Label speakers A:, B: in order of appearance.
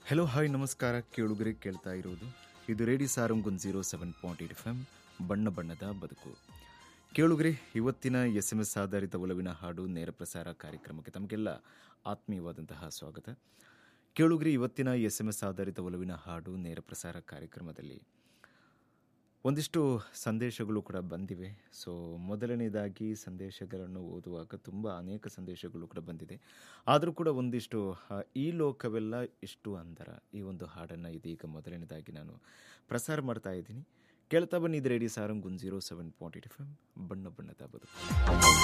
A: hello hi ನಮಸ್ಕಾರ ಕೇಳುಗರೆ ಕೇಳ್ತಾ ಇರೋದು ಇದು radio Sarang one zero seven point eight F M ಬಣ್ಣ ಬಣ್ಣದ ಬದುಕು ಕೇಳುಗರೆ ಇವತ್ತಿನ ಎಸ್ ಎಂ ಎಸ್ ಆಧಾರಿತ ಒಲವಿನ ಹಾಡು ನೇರ ಪ್ರಸಾರ ಕಾರ್ಯಕ್ರಮಕ್ಕೆ ತಮಗೆಲ್ಲ ಆತ್ಮೀಯವಾದಂತಹ ಸ್ವಾಗತ ಕೇಳುಗರೆ ಇವತ್ತಿನ ಎಸ್ ಎಂ ಎಸ್ ಆಧಾರಿತ ಒಲವಿನ ಹಾಡು ನೇರ ಪ್ರಸಾರ ಕಾರ್ಯಕ್ರಮದಲ್ಲಿ ಒಂದಿಷ್ಟು ಸಂದೇಶಗಳು ಕೂಡ ಬಂದಿವೆ ಸೊ ಮೊದಲನೇದಾಗಿ ಸಂದೇಶಗಳನ್ನು ಓದುವಾಗ ತುಂಬ ಅನೇಕ ಸಂದೇಶಗಳು ಕೂಡ ಬಂದಿದೆ ಆದರೂ ಕೂಡ ಒಂದಿಷ್ಟು ಆ, ಈ ಲೋಕವೆಲ್ಲ ಇಷ್ಟು ಅಂದರ ಈ ಒಂದು ಹಾಡನ್ನು ಇದೀಗ ಮೊದಲನೇದಾಗಿ ನಾನು ಪ್ರಸಾರ ಮಾಡ್ತಾ ಇದ್ದೀನಿ ಕೇಳ್ತಾ ಬನ್ನಿ ಇದು radio Sarang zero seven point eight F M ಬಣ್ಣ ಬಣ್ಣದ ಬದುಕು